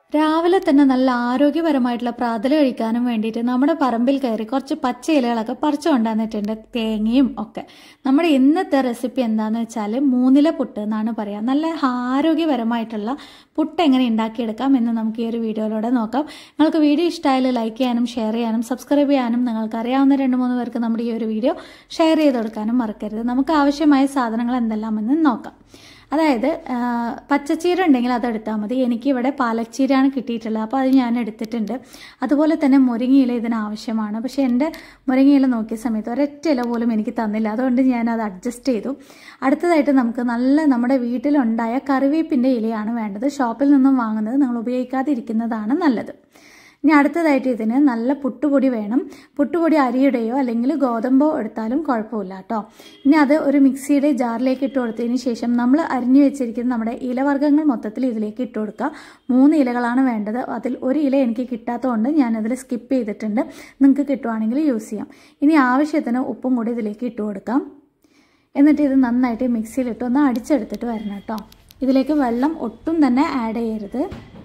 രാവിലെ തന്നെ നല്ല ആരോഗ്യപരമായിട്ടുള്ള പ്രാതൽ കഴിക്കാനും വേണ്ടിയിട്ട് നമ്മുടെ പറമ്പിൽ കയറി കുറച്ച് പച്ച ഇലകളൊക്കെ പറിച്ചു കൊണ്ടുവന്നിട്ടുണ്ട് തേങ്ങയും ഒക്കെ നമ്മുടെ ഇന്നത്തെ റെസിപ്പി എന്താണെന്ന് വെച്ചാൽ മൂന്നില പുട്ട് എന്നാണ് പറയുക നല്ല ആരോഗ്യപരമായിട്ടുള്ള പുട്ട് എങ്ങനെ ഉണ്ടാക്കിയെടുക്കാം എന്ന് നമുക്ക് ഈ ഒരു വീഡിയോയിലൂടെ നോക്കാം നിങ്ങൾക്ക് വീഡിയോ ഇഷ്ടമായാലും ലൈക്ക് ചെയ്യാനും ഷെയർ ചെയ്യാനും സബ്സ്ക്രൈബ് ചെയ്യാനും നിങ്ങൾക്ക് അറിയാവുന്ന രണ്ട് മൂന്ന് പേർക്ക് നമ്മുടെ ഈ ഒരു വീഡിയോ ഷെയർ ചെയ്ത് കൊടുക്കാനും മറക്കരുത് നമുക്ക് ആവശ്യമായ സാധനങ്ങൾ എന്തെല്ലാമെന്ന് നോക്കാം അതായത് പച്ചച്ചീര ഉണ്ടെങ്കിൽ അത് എടുത്താൽ മതി എനിക്കിവിടെ പാലച്ചീരയാണ് കിട്ടിയിട്ടുള്ളത് അപ്പോൾ അത് ഞാൻ എടുത്തിട്ടുണ്ട് അതുപോലെ തന്നെ മുരിങ്ങയില ഇതിന് ആവശ്യമാണ് പക്ഷേ എൻ്റെ മുരിങ്ങയില നോക്കിയ സമയത്ത് ഒരൊറ്റ ഇല പോലും എനിക്ക് തന്നില്ല അതുകൊണ്ട് ഞാൻ അത് അഡ്ജസ്റ്റ് ചെയ്തു അടുത്തതായിട്ട് നമുക്ക് നല്ല നമ്മുടെ വീട്ടിലുണ്ടായ കറിവേപ്പിൻ്റെ ഇലയാണ് വേണ്ടത് ഷോപ്പിൽ നിന്നും വാങ്ങുന്നത് നിങ്ങൾ ഉപയോഗിക്കാതിരിക്കുന്നതാണ് നല്ലത് ഇനി അടുത്തതായിട്ട് ഇതിന് നല്ല പുട്ടുപൊടി വേണം പുട്ടുപൊടി അരിയുടെയോ അല്ലെങ്കിൽ ഗോതമ്പോ എടുത്താലും കുഴപ്പമില്ല കേട്ടോ ഇനി അത് ഒരു മിക്സിയുടെ ജാറിലേക്ക് ഇട്ട് കൊടുത്തതിന് ശേഷം നമ്മൾ അരിഞ്ഞു വെച്ചിരിക്കുന്ന നമ്മുടെ ഇലവർഗ്ഗങ്ങൾ മൊത്തത്തിൽ ഇതിലേക്ക് ഇട്ട് കൊടുക്കുക മൂന്ന് ഇലകളാണ് വേണ്ടത് അതിൽ ഒരു ഇല എനിക്ക് കിട്ടാത്തതുകൊണ്ട് ഞാനതിൽ സ്കിപ്പ് ചെയ്തിട്ടുണ്ട് നിങ്ങൾക്ക് കിട്ടുവാണെങ്കിൽ യൂസ് ചെയ്യാം ഇനി ആവശ്യത്തിന് ഉപ്പും കൂടി ഇതിലേക്ക് ഇട്ട് കൊടുക്കാം എന്നിട്ട് ഇത് നന്നായിട്ട് മിക്സിയിലിട്ട് ഒന്ന് അടിച്ചെടുത്തിട്ട് വരണം കേട്ടോ ഇതിലേക്ക് വെള്ളം ഒട്ടും തന്നെ ആഡ് ചെയ്യരുത്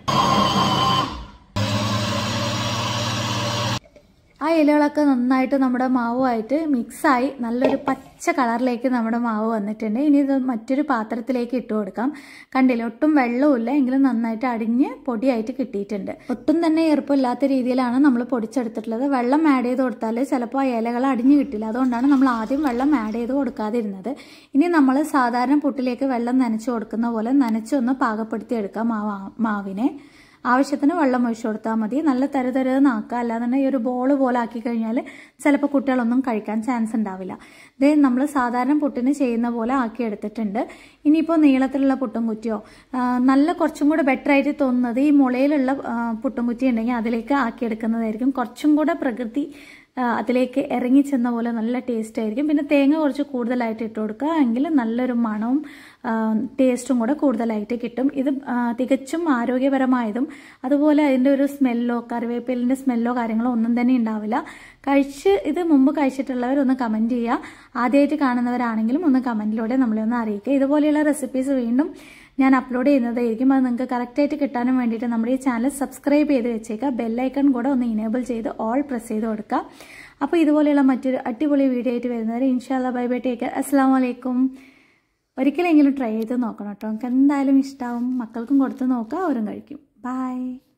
ആ ഇലകളൊക്കെ നന്നായിട്ട് നമ്മുടെ മാവുമായിട്ട് മിക്സായി നല്ലൊരു പച്ച കളറിലേക്ക് നമ്മുടെ മാവ് വന്നിട്ടുണ്ട് ഇനി ഇത് മറ്റൊരു പാത്രത്തിലേക്ക് ഇട്ട് കൊടുക്കാം കണ്ടില്ല ഒട്ടും വെള്ളവുമില്ല എങ്കിലും നന്നായിട്ട് അടിഞ്ഞ് പൊടിയായിട്ട് കിട്ടിയിട്ടുണ്ട് ഒട്ടും തന്നെ ഈർപ്പമില്ലാത്ത രീതിയിലാണ് നമ്മൾ പൊടിച്ചെടുത്തിട്ടുള്ളത് വെള്ളം ആഡ് ചെയ്ത് കൊടുത്താൽ ചിലപ്പോൾ ആ ഇലകൾ അടിഞ്ഞു കിട്ടില്ല അതുകൊണ്ടാണ് നമ്മൾ ആദ്യം വെള്ളം ആഡ് ചെയ്ത് കൊടുക്കാതിരുന്നത് ഇനി നമ്മൾ സാധാരണ പുട്ടിലേക്ക് വെള്ളം നനച്ചു കൊടുക്കുന്ന പോലെ നനച്ചൊന്ന് പാകപ്പെടുത്തി എടുക്കാം മാവ് മാവിനെ ആവശ്യത്തിന് വെള്ളം ഒഴിച്ചു കൊടുത്താൽ മതി നല്ല തരുതരുന്നാക്കുക അല്ലാന്നുണ്ടെങ്കിൽ ഒരു ബോൾ പോലെ ആക്കി കഴിഞ്ഞാൽ ചിലപ്പോൾ കുട്ടികളൊന്നും കഴിക്കാൻ ചാൻസ് ഉണ്ടാവില്ല ഇത് നമ്മൾ സാധാരണ പുട്ടിന് ചെയ്യുന്ന പോലെ ആക്കി എടുത്തിട്ടുണ്ട് ഇനിയിപ്പോൾ നീളത്തിലുള്ള പുട്ടും കുറ്റിയോ നല്ല കുറച്ചും കൂടെ ബെറ്റർ ആയിട്ട് തോന്നുന്നത് ഈ മുളയിലുള്ള പുട്ടും കുറ്റി ഉണ്ടെങ്കിൽ അതിലേക്ക് ആക്കിയെടുക്കുന്നതായിരിക്കും കുറച്ചും കൂടെ പ്രകൃതി അതിലേക്ക് ഇറങ്ങി ചെന്ന പോലെ നല്ല ടേസ്റ്റ് ആയിരിക്കും പിന്നെ തേങ്ങ കുറച്ച് കൂടുതലായിട്ട് ഇട്ട് കൊടുക്കുക എങ്കിൽ നല്ലൊരു മണവും ടേസ്റ്റും കൂടെ കൂടുതലായിട്ട് കിട്ടും ഇത് തികച്ചും ആരോഗ്യപരമായതും അതുപോലെ അതിൻ്റെ ഒരു സ്മെല്ലോ കറിവേപ്പിലിൻ്റെ സ്മെല്ലോ കാര്യങ്ങളോ ഒന്നും തന്നെ ഉണ്ടാവില്ല കഴിച്ച് ഇത് മുമ്പ് കഴിച്ചിട്ടുള്ളവർ ഒന്ന് കമൻറ്റ് ചെയ്യുക ആദ്യമായിട്ട് കാണുന്നവരാണെങ്കിലും ഒന്ന് കമൻറ്റിലൂടെ നമ്മളെ ഒന്ന് അറിയിക്കുക ഇതുപോലെയുള്ള റെസിപ്പീസ് വീണ്ടും ഞാൻ അപ്ലോഡ് ചെയ്യുന്നതായിരിക്കും അത് നിങ്ങൾക്ക് കറക്റ്റായിട്ട് കിട്ടാനും വേണ്ടിയിട്ട് നമ്മുടെ ഈ ചാനൽ സബ്സ്ക്രൈബ് ചെയ്ത് വെച്ചേക്കുക ബെല്ലൈക്കൺ കൂടെ ഒന്ന് ഇനേബിൾ ചെയ്ത് ഓൾ പ്രസ് ചെയ്ത് കൊടുക്കുക അപ്പോൾ ഇതുപോലെയുള്ള മറ്റൊരു അടിപൊളി വീഡിയോ ആയിട്ട് വരുന്നവരെ ഇൻഷാല്ല ബൈ ബൈ ടേക്ക് അസ്സാം വലൈക്കും ഒരിക്കലെങ്കിലും ട്രൈ ചെയ്ത് നോക്കണം കേട്ടോ നമുക്ക് എന്തായാലും ഇഷ്ടമാവും മക്കൾക്കും കൊടുത്ത് നോക്കുക അവരും കഴിക്കും ബൈ